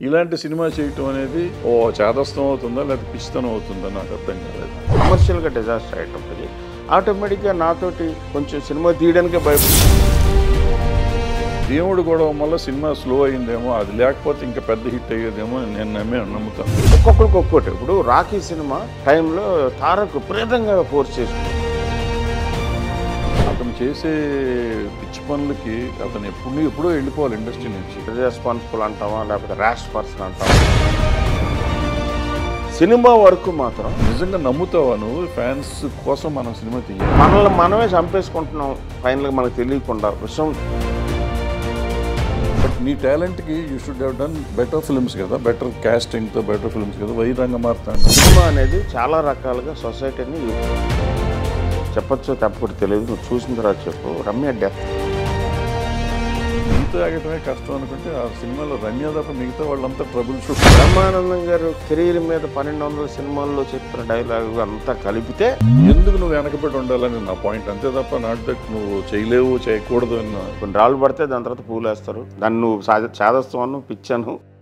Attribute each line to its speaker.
Speaker 1: ఇలాంటి సినిమా చేయటం అనేది ఓ చేదస్తం అవుతుందా లేకపోతే పిచ్చితనం అవుతుందా నాకు అర్థం కాలేదు
Speaker 2: కమర్షియల్గా డిజాస్టర్ అయ్యేటప్పటికి ఆటోమేటిక్గా నాతోటి కొంచెం సినిమా తీయడానికే భయపడి
Speaker 1: దేవుడు గొడవ వల్ల సినిమా స్లో అయిందేమో అది లేకపోతే ఇంకా పెద్ద హిట్ అయ్యేదేమో అని నేను నమ్మే నమ్ముతాను
Speaker 2: ఒక్కొక్కరికి ఒక్కొక్కటి ఇప్పుడు రాఖీ సినిమా టైంలో తారక్ విపరీతంగా ఫోర్స్ చేసి
Speaker 1: అతను చేసే పిచ్చి పనులకి అతను ఎప్పుడు ఎప్పుడో వెళ్ళిపోవాలి ఇండస్ట్రీ నుంచి
Speaker 2: రెస్పాన్సిబుల్ అంటామా లేకపోతే ర్యాష్ పర్సన్ అంటామా సినిమా వరకు మాత్రం
Speaker 1: నిజంగా నమ్ముతావా నువ్వు ఫ్యాన్స్ కోసం మనం సినిమా తీయాలి
Speaker 2: మనల్ని మనమే చంపేసుకుంటున్నాం ఫైనల్గా మనకు తెలియకుండా విషయం
Speaker 1: బట్ నీ టాలెంట్కి you should have done better films కదా బెటర్ క్యాస్టింగ్తో బెటర్ ఫిల్మ్స్ కదా వై రంగ మారుతాను
Speaker 2: సినిమా అనేది చాలా రకాలుగా సొసైటీని చెప్పచ్చో తప్పకూడదు తెలియదు నువ్వు చూసిన తర్వాత చెప్పు రమ్య డెత్
Speaker 1: ఇంత ఆగటమే కష్టం అనుకుంటే ఆ సినిమాలో రమ్య తప్ప మిగతా వాళ్ళంతా ట్రబుల్ షూట్
Speaker 2: బ్రహ్మానందం గారు కెరీర్ మీద పన్నెండు వందల సినిమాల్లో చెప్పిన డైలాగ్ అంతా కలిపితే
Speaker 1: ఎందుకు నువ్వు వెనకబడి ఉండాలని నా పాయింట్ అంతే తప్ప నాట్ దట్ నువ్వు చేయలేవు చేయకూడదు అని నా-
Speaker 2: కొన్ని రాళ్ళు పడితే దాని తర్వాత పూలేస్తారు దాన్ని నువ్వు సాధ- చాదస్తాను పిచ్చాను